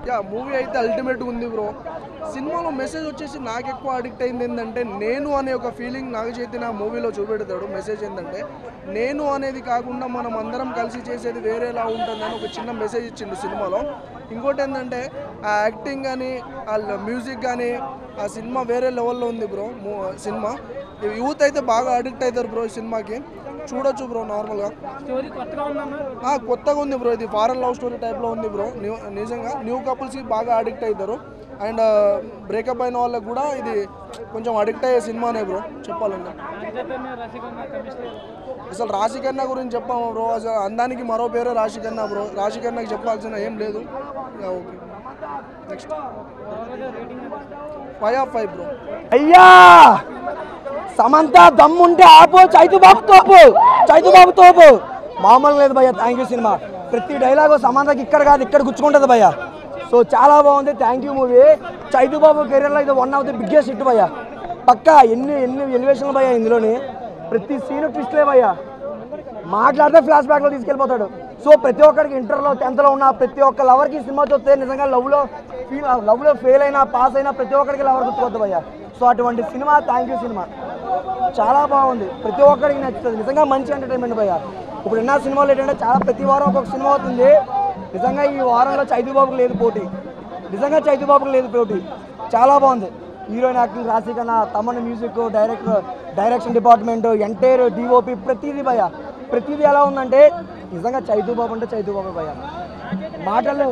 Yeah movie అయితే ultimate ఉంది bro సినిమాలో మెసేజ్ వచ్చేసి నాకు ఎక్కువ అడిక్ట్ అయింది ఏంటంటే నేను అనే ఒక ఫీలింగ్ నాగ చైతన్య ఆ మూవీలో చూపెడతాడు మెసేజ్ ఏంటంటే నేను అనేది కాకుండా మనం అందరం కలిసి చేసేది వేరేలా ఉంటుందని ఒక చిన్న మెసేజ్ ఇచ్చిండు సినిమాలో ఇంకోటి ఏంటంటే ఆ యాక్టింగ్ కానీ ఆ మ్యూజిక్ కానీ ఆ సినిమా వేరే లెవెల్లో ఉంది బ్రో సినిమా యూత్ అయితే బాగా అడిక్ట్ అవుతారు బ్రో ఈ సినిమాకి చూడొచ్చు బ్రో నార్మల్గా స్టోరీ కొత్తగా ఉందన్నా ఆ, కొత్తగా ఉంది బ్రో ఇది ఫారెన్ లవ్ స్టోరీ టైప్లో ఉంది బ్రో న్యూ నిజంగా న్యూ కపుల్స్కి బాగా అడిక్ట్ అవుతారు అండ్ బ్రేకప్ అయిన వాళ్ళకి కూడా ఇది కొంచెం అడిక్ట్ అయ్యే సినిమానే బ్రో చెప్పాలంటే నాగచైతన్య రసికన్న కెమిస్ట్రీ అసలు రాశికన్నా గురించి చెప్పాము బ్రో అసలు అందానికి మరో పేరే రాశికన్నా బ్రో రాశికన్నాకి చెప్పాల్సిన ఏం లేదు yeah, okay next rating five of five bro అయ్యా సమంత దమ్ముంటే ఆపు చైతు బాబు తోపు చైతు బాబు తోపు మామూలు లేదు భయ్య థ్యాంక్ యూ సినిమా ప్రతి డైలాగు సమంతకి ఇక్కడ కాదు ఇక్కడ గుచ్చుకుంటుంది భయ్య సో చాలా బాగుంది థ్యాంక్ యూ మూవీ చైతు బాబు కెరీర్లో ఇది one of the biggest hit భయ్య పక్కా ఎన్ని ఎన్ని ఎలివేషన్లు భయ్య ఇందులోని ప్రతి సీను ట్విస్ట్లే భయ్య మాట్లాడితే ఫ్లాష్ బ్యాక్లో తీసుకెళ్ళిపోతాడు సో ప్రతి ఒక్కరికి ఇంటర్లో టెన్త్లో ఉన్న ప్రతి ఒక్క లవర్కి ఈ సినిమా చూస్తే నిజంగా లవ్లో ఫీల్ లవ్లో ఫెయిల్ అయినా పాస్ అయినా ప్రతి ఒక్కరికి లవర్ గుర్తుకొద్దు భయ్య సో అటువంటి సినిమా థ్యాంక్ యూ సినిమా చాలా బాగుంది ప్రతి ఒక్కరికి నచ్చుతుంది నిజంగా మంచి ఎంటర్టైన్మెంట్ భయ్య ఇప్పుడు ఎన్నో సినిమాలు ఏంటంటే చాలా ప్రతి వారం ఒక్కొక్క సినిమా అవుతుంది నిజంగా ఈ వారంలో చైతు బాబుకి లేదు పోటీ నిజంగా చైతు బాబుకి లేదు పోటీ చాలా బాగుంది heroine acting Rashi Khanna Thaman music director direction department entire DOP ప్రతిదీ భయ ప్రతిదీ ఎలా ఉందంటే నిజంగా చైతు బాబు అంటే చైతు బాబు భయ మాటలు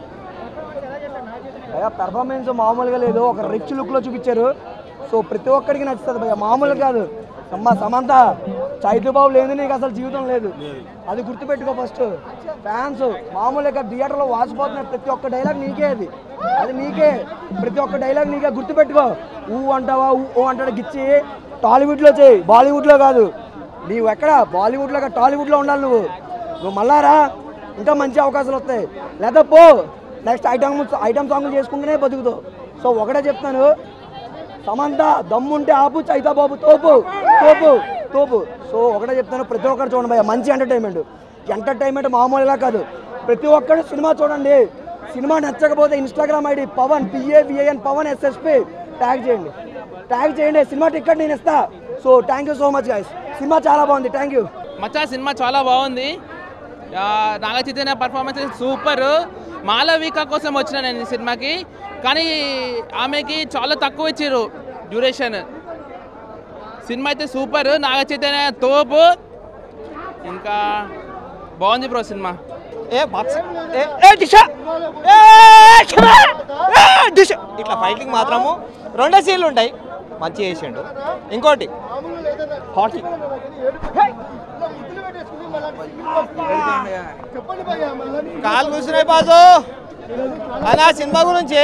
భయ పెర్ఫార్మెన్స్ మామూలుగా లేదు ఒక రిచ్ లుక్లో చూపించారు సో ప్రతి ఒక్కరికి నచ్చుతుంది భయ మామూలు కాదు అమ్మ సమంత చైతు బాబు లేదు నీకు అసలు జీవితం లేదు అది గుర్తుపెట్టుకో ఫస్ట్ ఫ్యాన్స్ మామూలుగా థియేటర్లో వాసిపోతున్న ప్రతి ఒక్క డైలాగ్ నీకే అది అది నీకే ప్రతి ఒక్క డైలాగ్ నీకే గుర్తుపెట్టుకో ఊ అంటావా ఊ ఓ అంటాడు గిచ్చి టాలీవుడ్లో చేయి బాలీవుడ్లో కాదు నీవు ఎక్కడ బాలీవుడ్లో కాదు టాలీవుడ్లో ఉండాలి నువ్వు నువ్వు మళ్ళారా ఇంకా మంచి అవకాశాలు వస్తాయి లేదా పో నెక్స్ట్ ఐటమ్ ఐటమ్ సాంగ్లు చేసుకుంటూనే బతుకుతావు సో ఒకటే చెప్తాను సమంత దమ్ముంటే ఆపు చైతా బాబు తోపు తోపు తోపు సో ఒకటే చెప్తాను ప్రతి ఒక్కరు చూడండి భయ్య మంచి ఎంటర్టైన్మెంట్ ఎంటర్టైన్మెంట్ మామూలుగా కాదు ప్రతి ఒక్కరు సినిమా చూడండి సినిమా నచ్చకపోతే Instagram ID Pavan P A V A N Pavan SSP tag చేయండి ట్యాగ్ చేయండి సినిమా టికెట్ నేను ఇస్తా so thank you so much guys సినిమా చాలా బాగుంది థ్యాంక్ యూ మచ్చా సినిమా చాలా బాగుంది ఆ, నాగ చైతన్య పర్ఫార్మెన్స్ సూపర్ మాలవిక కోసం వచ్చిన నేను ఈ సినిమాకి కానీ ఆమెకి చాలా తక్కువ ఇచ్చారు డ్యూరేషన్ సినిమా అయితే సూపర్ నాగ చైతన్య తోపు ఇంకా బాగుంది బ్రో సినిమా ఏ బాక్స్ ఏ ఏ దిశ ఏ శివ! ఏ దిశ ఇట్లా ఫైటింగ్ మాత్రము రెండే సీన్లు ఉంటాయి మంచి చేసిండు ఇంకోటి హాకీ కాలు కూర్చున్నాయి బాజు అలా సినిమా గురించి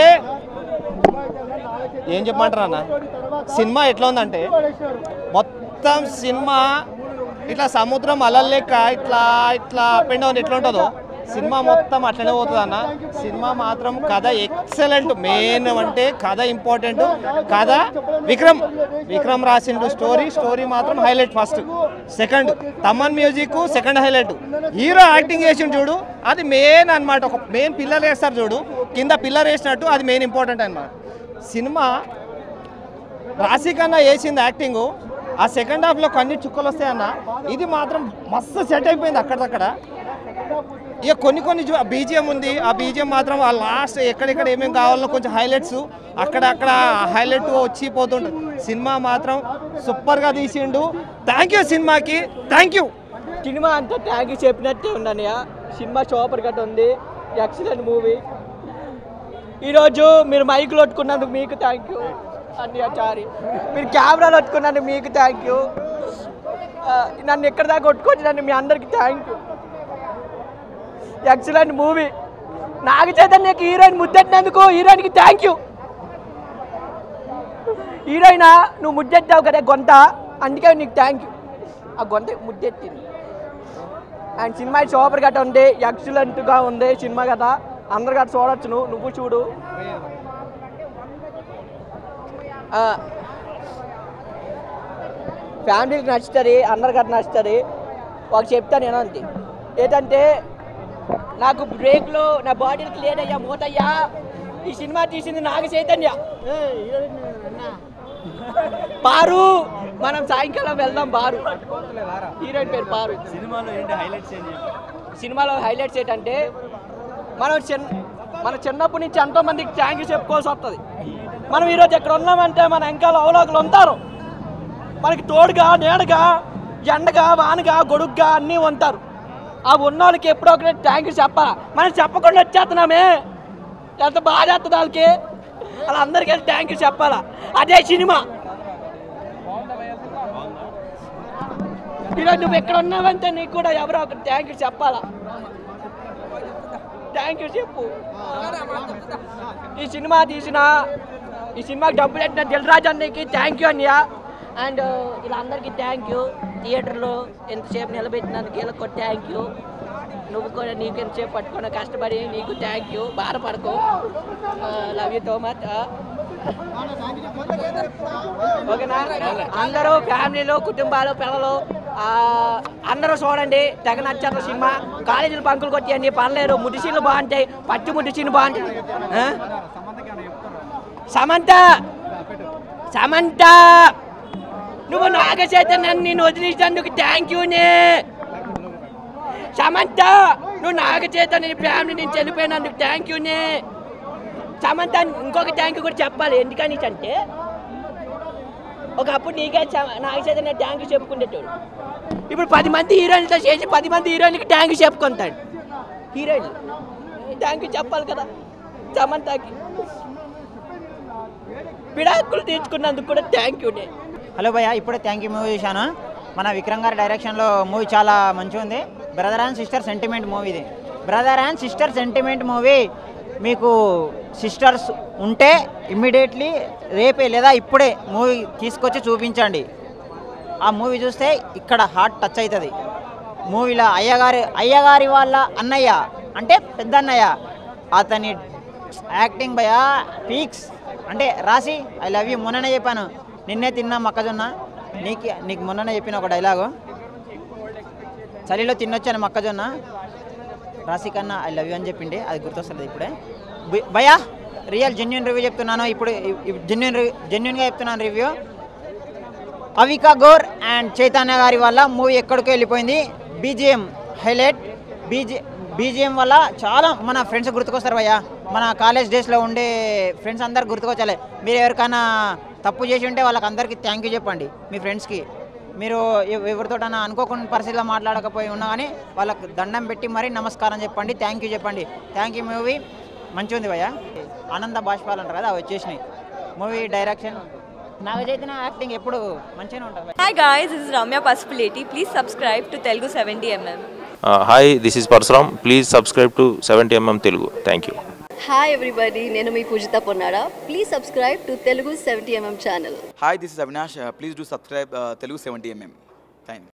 ఏం చెప్పమంటారు అన్న సినిమా ఎట్లా ఉందంటే మొత్తం సినిమా ఇట్లా సముద్రం అలలు లెక్క ఇట్లా ఇట్లా అప్ అండ్ డౌన్ ఎట్లా ఉంటుందో సినిమా మొత్తం అట్లనే పోతుంది అన్న సినిమా మాత్రం కథ ఎక్సలెంట్ మెయిన్ అంటే కథ ఇంపార్టెంట్ కథ విక్రమ్ విక్రమ్ రాసిండు స్టోరీ స్టోరీ మాత్రం highlight first second Thaman music second highlight hero acting చేసిండు చూడు అది మెయిన్ అన్నమాట ఒక మెయిన్ పిల్లర్ వేస్తారు చూడు కింద పిల్లర్ వేసినట్టు అది మెయిన్ ఇంపార్టెంట్ అన్నమాట సినిమా రాశి కన్నా వేసింది యాక్టింగ్ ఆ సెకండ్ హాఫ్లో కొన్ని చుక్కలు వస్తాయన్న ఇది మాత్రం మస్తు సెట్ అయిపోయింది అక్కడక్కడ ఇక కొన్ని కొన్ని బీజిఎం ఉంది ఆ బీజిఎం మాత్రం ఆ లాస్ట్ ఎక్కడెక్కడ ఏమేమి కావాలో కొంచెం హైలైట్స్ అక్కడ అక్కడ హైలైట్ వచ్చి పోతుంటుంది సినిమా మాత్రం సూపర్గా తీసిండు థ్యాంక్ యూ సినిమాకి థ్యాంక్ యూ సినిమా అంతా ట్యాగ్ చెప్పినట్టే ఉందన్నయ్య సినిమా సూపర్ కట్ ఉంది ఎక్సలెంట్ మూవీ ఈరోజు మీరు మైకులు కొట్టుకున్నందుకు మీకు థ్యాంక్ యూ అన్నయ్య చారి మీరు కెమెరాలు కొట్టుకున్నందుకు మీకు థ్యాంక్ యూ నన్ను ఎక్కడ దాకా కొట్టుకొచ్చినందుకు మీ అందరికి thank you excellent movie Naga చైతన్యకి హీరోయిన్ ముద్దెట్టినందుకు హీరోయిన్కి థ్యాంక్ యూ హీరోయిన్ నువ్వు ముద్దెట్టావు కదా గొంత అందుకే నీకు థ్యాంక్ యూ ఆ గొంత ముద్దెట్టింది అండ్ సినిమా సూపర్ గట్ట ఉంది ఎక్సలెంట్గా ఉంది సినిమా కదా అందరు గట్ట చూడొచ్చు నువ్వు నువ్వు చూడు ఫ్యామిలీకి నచ్చుతుంది అందరు గట్ట నచ్చుతుంది ఒక చెప్తాను నేను అంతే ఏంటంటే నాకు బ్రేక్లో నా బాడీలు క్లియర్ అయ్యా మూతయ్యా ఈ సినిమా తీసింది నాగ చైతన్య పారు మనం సాయంకాలం వెళ్దాం బారు హీరోయిన్ పేరు పారు సినిమాలో ఏంటి హైలైట్స్ ఏంటి సినిమాలో హైలైట్స్ ఏంటంటే మనం చిన్న మన చిన్నప్పటి నుంచి ఎంతో మందికి థ్యాంక్ యూ చెప్పుకోవాల్సి వస్తుంది మనం ఈరోజు ఎక్కడ ఉన్నామంటే మన వెనకాల అవలోకలు ఉంటారు మనకి తోడుగా నీడగా ఎండగా వానగా గొడుగ్గా అన్నీ ఉంటారు ఆ ఉన్న వాళ్ళకి ఎప్పుడో ఒకటి థ్యాంక్ యూ చెప్పాలా మనం చెప్పకుండా వచ్చేస్తున్నామే ఎంత బాగా చేస్తుంది వాళ్ళకి వాళ్ళందరికీ థ్యాంక్ యూ చెప్పాలా అదే సినిమా ఈరోజు నువ్వు ఎక్కడ ఉన్నావంటే నీకు కూడా ఎవరో ఒక థ్యాంక్ యూ చెప్పాలా థ్యాంక్ యూ చెప్పు ఈ సినిమా తీసిన ఈ సినిమాకి డబ్బులు పెట్టిన దిల్రాజ్ అన్నకి థ్యాంక్ యూ అన్నయ్య అండ్ వీళ్ళందరికీ థ్యాంక్ యూ థియేటర్లో ఎంతసేపు నిలబెట్టినందుకు వీళ్ళకి థ్యాంక్ యూ నువ్వు కూడా నీకు ఎంతసేపు పట్టుకున్న కష్టపడి నీకు థ్యాంక్ యూ బాధపడకు లవ్ యూ సో మచ్ ఓకేనా అందరూ ఫ్యామిలీలో కుటుంబాలు పిల్లలు ఆ, అందరూ చూడండి తెగ నచ్చారు సినిమా కాలేజీలు బంకులు కొట్టియండి పర్లేదు ముడిసీలు బాగుంటాయి పచ్చి ముడిసీలు బాగుంటాయి ఆ? సమంత సమంత నువ్వు నాగ చైతన్యాన్ని నేను వదిలేసినందుకు థ్యాంక్ యూనే సమంత నువ్వు నాగ చైతన్య ఫ్యామిలీ నుంచి వెళ్ళిపోయినందుకు థ్యాంక్ యూనే సమంత ఇంకొక థ్యాంక్ యూ కూడా చెప్పాలి ఎందుకని అంటే ఒకప్పుడు నీకే చ- నాగ చైతన్య థ్యాంక్ యూ చెప్పుకునేటోడు ఇప్పుడు పది మంది హీరోయిన్లతో చేసి పది మంది హీరోయిన్కి థ్యాంక్ యూ చెప్పుకుంటాడు హీరోయిన్ థ్యాంక్ యూ చెప్పాలి కదా సమంతకి విడాకులు తీర్చుకున్నందుకు కూడా థ్యాంక్ యూనే హలో భయ్య ఇప్పుడే థ్యాంక్ యూ మూవీ చూశాను మన విక్రమ్ గారి డైరెక్షన్లో మూవీ చాలా మంచిగా ఉంది brother and sister sentiment movie ఇది brother and sister sentiment movie మీకు సిస్టర్స్ ఉంటే ఇమ్మీడియట్లీ రేపే లేదా ఇప్పుడే మూవీ తీసుకొచ్చి చూపించండి ఆ మూవీ చూస్తే ఇక్కడ హార్ట్ టచ్ అవుతుంది మూవీలో అయ్యగారి అయ్యగారి వాళ్ళ అన్నయ్య అంటే పెద్ద అన్నయ్య అతని యాక్టింగ్ భయ పీక్స్ అంటే రాసి ఐ లవ్ యూ మొన్ననే చెప్పాను నిన్నే తిన్నా మొక్కజొన్న నీకు నీకు మొన్ననే చెప్పిన ఒక డైలాగు చలిలో తినొచ్చాను మొక్కజొన్న రాశి కన్నా ఐ లవ్ యూ అని చెప్పిండే అది గుర్తొస్తుంది ఇప్పుడే బి- భయ్యా రియల్ జెన్యున్ రివ్యూ చెప్తున్నాను ఇప్పుడు జెన్యున్ జెన్యున్గా చెప్తున్నాను రివ్యూ అవికా గోర్ అండ్ చైతన్య గారి వల్ల మూవీ ఎక్కడికో వెళ్ళిపోయింది బీజిఎం హైలైట్ బీజి బీజిఎం వల్ల చాలా మన ఫ్రెండ్స్ గుర్తుకొస్తారు భయ్యా మన కాలేజ్ డేస్లో ఉండే ఫ్రెండ్స్ అందరు గుర్తుకొచ్చాలి మీరు ఎవరికైనా తప్పు చేసి ఉంటే వాళ్ళకి అందరికీ థ్యాంక్ యూ చెప్పండి మీ ఫ్రెండ్స్కి మీరు ఎవ- ఎవరితోటైనా అనుకోకుండా పరిస్థితిలో మాట్లాడకపోయి ఉన్నా కానీ వాళ్ళకి దండం పెట్టి మరీ నమస్కారం చెప్పండి థ్యాంక్ యూ చెప్పండి థ్యాంక్ యూ మూవీ మంచిగా ఉంది భయ్యా ఆనంద బాష్పాలు అంటారు కదా అవి వచ్చేసినాయి movie direction Naga Chaitanya acting ఎప్పుడు మంచిగానే ఉంటుంది Hi guys, this is Ramya Pasupuleti. Please subscribe to Telugu 70mm. Hi this is Parashuram please subscribe to seventy MM Telugu thank you hi everybody నేను మీ Poojitha Ponnada please subscribe to Telugu seventy MM channel Hi, this is Avinash. Uh, please do subscribe uh, Telugu 70mm. Thank you.